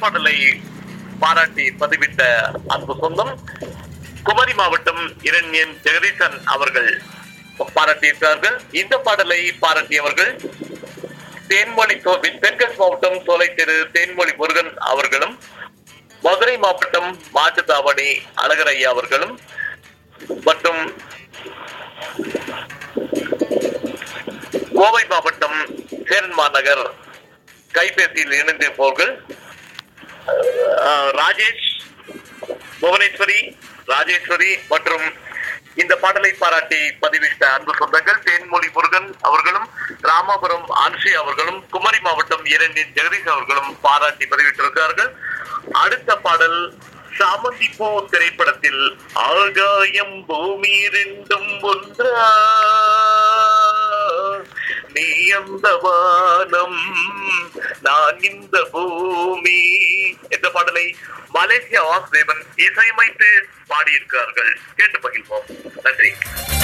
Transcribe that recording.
பாடலை பாராட்டி பதிவிட்ட அன்பு சொந்தம் குமரி மாவட்டம் இரண்யன் ஜெகதீசன் அவர்கள் பாராட்டியிருக்கிறார்கள் இந்த பாடலை பாராட்டியவர்கள் தேன்மொழி சோ- தென்காசி மாவட்டம் சோலை தெரு தேன்மொழி முருகன் அவர்களும் மதுரை மாவட்டம் மாட்டுத்தாவணி அழகரையா அவர்களும் மற்றும் கோவை மாவட்டம் சேரன்மா நகர் கைபேசியில் இணைந்திருப்பவர்கள் அஹ், ராஜேஷ் புவனேஸ்வரி ராஜேஸ்வரி மற்றும் இந்த பாடலை பாராட்டி பதிவிட்ட அன்பு சொந்தங்கள் தேன்மொழி முருகன் அவர்களும் ராமாபுரம் ஆன்சி அவர்களும் குமரி மாவட்டம் இரண்டின் ஜெகதீஷ் அவர்களும் பாராட்டி பதிவிட்டிருக்கிறார்கள் அடுத்த பாடல் சாமந்தி பூ திரைப்படத்தில் ஆகாயம் பூமி ரெண்டும் ஒன்றா நீ அந்த வானம் நான் இந்த பூமி என்ற பாடலை மலேசியா வாசுதேவன் இசையமைத்து பாடியிருக்கிறார்கள் கேட்டு பகிர்வோம் நன்றி